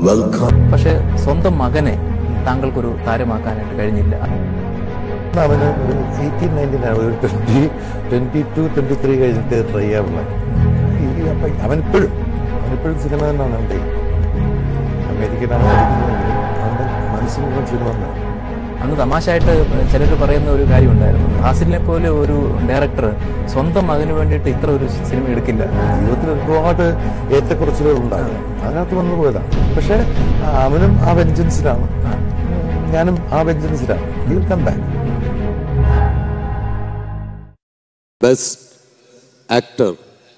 Welcome. പക്ഷേ സ്വന്തം മകനെ താങ്കൾക്കൊരു താരമാക്കാനായിട്ട് കഴിഞ്ഞില്ല അവന് ഒരു എയ്റ്റീൻ നയൻറ്റീൻ ആണ് ഒരു twenty twenty two twenty three കഴിഞ്ഞിട്ട് ട്രൈ ചെയ്യാറുള്ളത് ഈ അപ്പം അവനിപ്പോഴും അവനിപ്പോഴും സിനിമ തന്നെയാണ് അവൻ്റെ അമേരിക്കയിലാണ് പഠിക്കുന്നതെങ്കിലും അവൻ്റെ മനസ്സിൽ മുഴുവൻ സിനിമ തന്നെയാണ് അന്ന് തമാശയായിട്ട് ചിലർ പറയുന്ന ഒരു കാര്യം ഉണ്ടായിരുന്നു ഫാസിലിനെ പോലെ ഒരു ഡയറക്ടർ സ്വന്തം മകന് വേണ്ടിയിട്ട് ഇത്ര ഒരു സിനിമ എടുക്കില്ല ജീവിതത്തിൽ ഒരുപാട് ഏറ്റക്കുറച്ചിലുകൾ ഉണ്ടാകും അതിനകത്ത് വന്നു പോയതാണ് പക്ഷേ അവനും ആ വെഞ്ചൻസിലാണ് ഞാനും ആ വെഞ്ചൻസിലാണ് will come back best actor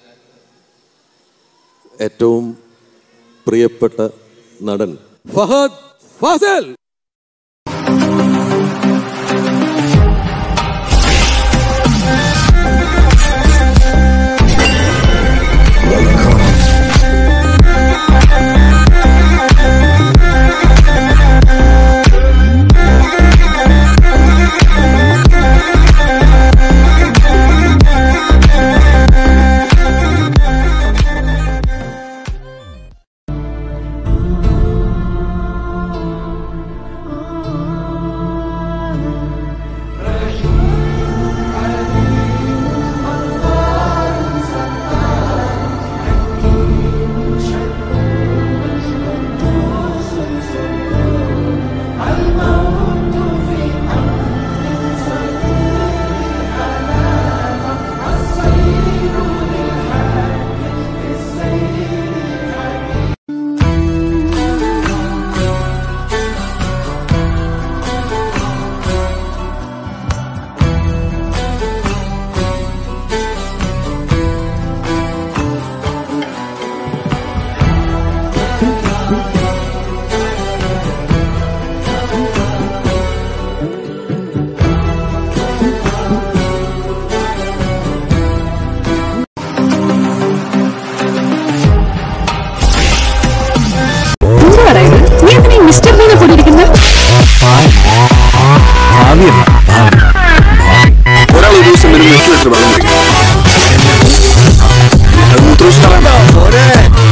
ഏറ്റവും പ്രിയപ്പെട്ട നടൻ ഫഹദ് ഫാസിൽ എന്ത് പറയുന്നത് നീ എന്തിനാ മിസ്റ്റർ ബീനെ കൂടിയിരിക്കുന്നത് ഒരാൾ ഒരു ദിവസം മിനിമം എട്ട് ലിറ്റർ വെള്ളം കുടിക്കും അത് മൂത്രമൊഴിച്ച് കളയണ്ട.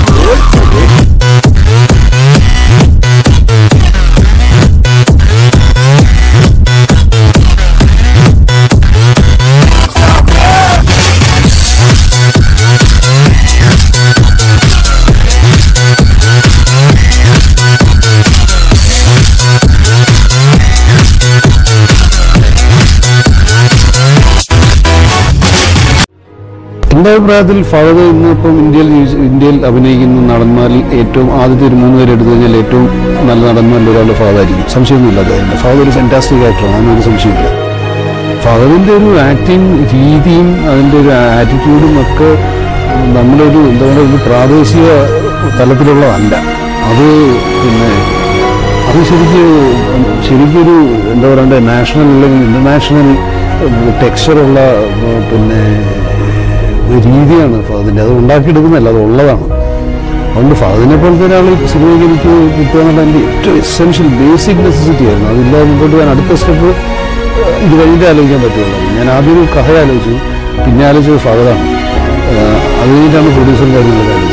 എൻ്റെ അഭിപ്രായത്തിൽ ഫഹദ് ഇന്നിപ്പം ഇന്ത്യയിൽ യൂസ്- ഇന്ത്യയിൽ അഭിനയിക്കുന്ന നടന്മാരിൽ ഏറ്റവും ആദ്യത്തെ ഒരു മൂന്ന് പേര് എടുത്തു കഴിഞ്ഞാൽ ഏറ്റവും നല്ല നടന്മാരിൽ ഒരാൾ ഫഹദായിരിക്കും സംശയമൊന്നുമില്ല അദ്ദേഹം ഫഹദ് ഒരു ഫാന്റാസ്റ്റിക് ആക്ടറാണ് അതിനൊരു സംശയമില്ല ഫഹദിൻ്റെ ഒരു ആക്ടിങ് രീതിയും അതിൻ്റെ ഒരു ആറ്റിറ്റ്യൂഡും ഒക്കെ നമ്മളൊരു എന്താ പറയുക ഒരു പ്രാദേശിക തലത്തിലുള്ളതല്ല അത് പിന്നെ അത് ശരിക്കും ശരിക്കൊരു എന്താ പറയണ്ടേ നാഷണൽ അല്ലെങ്കിൽ ഇന്റർനാഷണൽ ടെക്സ്ചറുള്ള പിന്നെ ഒരു രീതിയാണ് ഫഹദിൻ്റെ അത് ഉണ്ടാക്കിയെടുക്കുന്നതല്ല അത് ഉള്ളതാണ് അതുകൊണ്ട് ഫഹദിനെ പോലത്തെ ഒരാൾ സിനിമയ്ക്ക് എനിക്ക് കിട്ടുക എന്നുള്ള എൻ്റെ ഏറ്റവും എസെൻഷ്യൽ ബേസിക് നെസസിറ്റി ആയിരുന്നു അതില്ലാതെ മുമ്പോട്ട് ഞാൻ അടുത്ത സ്റ്റെപ്പ് ഇത് കഴിഞ്ഞിട്ട് ആലോചിക്കാൻ പറ്റുള്ളൂ ഞാൻ ആദ്യം ഒരു കഥ ആലോചിച്ചു പിന്നെ ആലോചിച്ചത് ഫഹദാണ് അത് കഴിഞ്ഞിട്ടാണ് പ്രൊഡ്യൂസർ കാര്യങ്ങളൊക്കെ ആലോചിച്ചത്